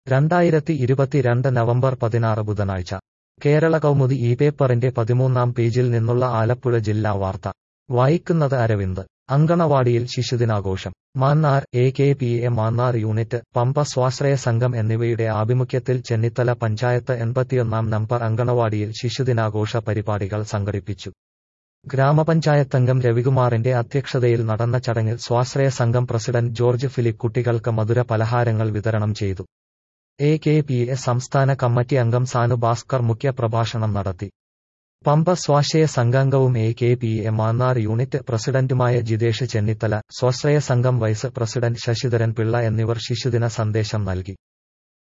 രണ്ടായിരത്തി ഇരുപത്തിരണ്ട് നവംബർ പതിനാറ് ബുധനാഴ്ച കേരള കൗമുദി ഈ പേപ്പറിന്റെ പതിമൂന്നാം പേജിൽ നിന്നുള്ള ആലപ്പുഴ ജില്ലാ വാർത്ത വായിക്കുന്നത് അരവിന്ദ് അങ്കണവാടിയിൽ ശിശുദിനാഘോഷം Mannar A K P A Mannar unit Pampa സ്വാശ്രയ സംഘം എന്നിവയുടെ ആഭിമുഖ്യത്തിൽ ചെന്നിത്തല പഞ്ചായത്ത് എൺപത്തിയൊന്നാം നമ്പർ അങ്കണവാടിയിൽ ശിശുദിനാഘോഷ പരിപാടികൾ സംഘടിപ്പിച്ചു ഗ്രാമപഞ്ചായത്തംഗം രവികുമാറിന്റെ അധ്യക്ഷതയിൽ നടന്ന ചടങ്ങിൽ സ്വാശ്രയ സംഘം പ്രസിഡന്റ് ജോർജ് ഫിലിപ്പ് കുട്ടികൾക്ക് മധുര പലഹാരങ്ങൾ വിതരണം ചെയ്തു എ കെ പി എ സംസ്ഥാന കമ്മിറ്റി അംഗം സാനു ഭാസ്കർ മുഖ്യ പ്രഭാഷണം നടത്തി പമ്പ സ്വാശ്രയ സംഘാംഗവും A K P A Mannar unit പ്രസിഡന്റുമായ ജിതേഷ് ചെന്നിത്തല സ്വാശ്രയ സംഘം വൈസ് പ്രസിഡന്റ് ശശിധരൻ പിള്ള എന്നിവർ ശിശുദിന സന്ദേശം നൽകി